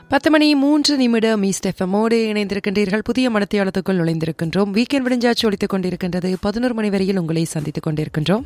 பத்து மணி மூன்று நிமிடம் ஈஸ்ட் எஃப்எம்மோடு இணைந்திருக்கின்றீர்கள் புதிய மனத்தியாளத்துக்குள் நுழைந்திருக்கின்றோம் வீக்கெண்ட் விடிஞ்சாச்சு ஒழித்துக் கொண்டிருக்கின்றது பதினோரு மணி வரையில் உங்களை சந்தித்துக் கொண்டிருக்கின்றோம்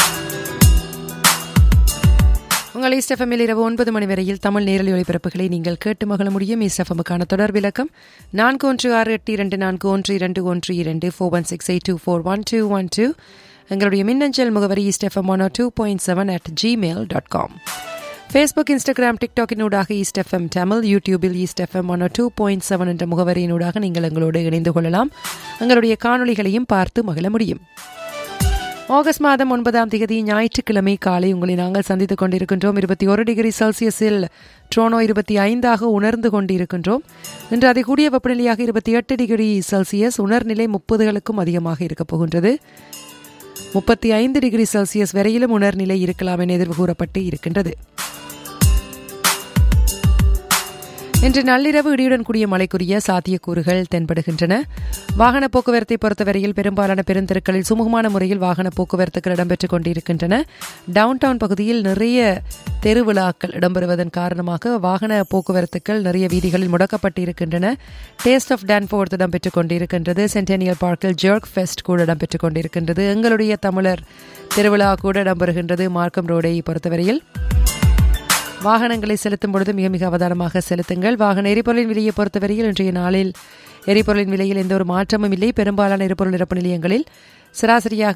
உங்கள் ஈஸ்ட் எஃப்எம்மில் இரவு ஒன்பது மணி வரையில் தமிழ் நேரலை ஒளிபரப்புகளை நீங்கள் கேட்டு மகள முடியும் ஈஸ்ட் எஃப்எம்முக்கான தொடர் விளக்கம் நான்கு ஒன்று ஆறு எட்டு இரண்டு நான்கு ஒன்று இரண்டு ஒன்று இரண்டு four one six eight two four one two one two எங்களுடைய மின்னஞ்சல் முகவரி East FM one two point seven at Gmail dot com Facebook Instagram டிக்டாக்கினூடாக ஈஸ்ட் எஃப்எம் தமிழ் யூடியூபில் East FM one two point seven என்ற முகவரியினூடாக நீங்கள் எங்களோடு இணைந்து கொள்ளலாம் எங்களுடைய காணொளிகளையும் பார்த்து மகிழ முடியும் ஆகஸ்ட் மாதம் ஒன்பதாம் தேதி ஞாயிற்றுக்கிழமை காலை உங்களை நாங்கள் சந்தித்துக் கொண்டிருக்கின்றோம் இருபத்தி ஒரு டிகிரி செல்சியஸில் ட்ரோனோ இருபத்தி ஐந்தாக உணர்ந்து கொண்டிருக்கின்றோம் இன்று அதிகூடிய வெப்பநிலையாக இருபத்தி எட்டு டிகிரி செல்சியஸ் உணர்நிலை முப்பதுகளுக்கும் அதிகமாக இருக்கப் போகின்றது முப்பத்தி ஐந்து டிகிரி செல்சியஸ் வரையிலும் உணர்நிலை இருக்கலாம் என எதிர்வு கூறப்பட்டு இருக்கின்றது இன்று நள்ளிரவு இடியுடன் கூடிய மழைக்குரிய சாத்தியக்கூறுகள் தென்படுகின்றன வாகன போக்குவரத்தை பொறுத்தவரையில் பெரும்பாலான பெருந்தெருக்களில் சுமூகமான முறையில் வாகன போக்குவரத்துகள் இடம்பெற்றுக் கொண்டிருக்கின்றன டவுன் டவுன் பகுதியில் நிறைய தெருவிழாக்கள் இடம்பெறுவதன் காரணமாக வாகன போக்குவரத்துக்கள் நிறைய வீதிகளில் முடக்கப்பட்டு இருக்கின்றன டேஸ்ட் ஆஃப் டான்ஃபோர்த் இடம்பெற்றுக் கொண்டிருக்கின்றது சென்டேனியல் பார்க்கில் ஜெர்க் ஃபெஸ்ட் கூட இடம்பெற்றுக் கொண்டிருக்கின்றது எங்களுடைய தமிழர் திருவிழா கூட இடம்பெறுகின்றது மார்க்கம் ரோடை பொறுத்தவரையில் வாகனங்களை செலுத்தும் பொழுது மிக மிக அவதானமாக செலுத்துங்கள் வாகன எரிபொருளின் விலையை பொறுத்தவரையில் இன்றைய நாளில் எரிபொருளின் விலையில் எந்த ஒரு மாற்றமும் இல்லை பெரும்பாலான எரிபொருள் நிரப்பு நிலையங்களில் சராசரியாக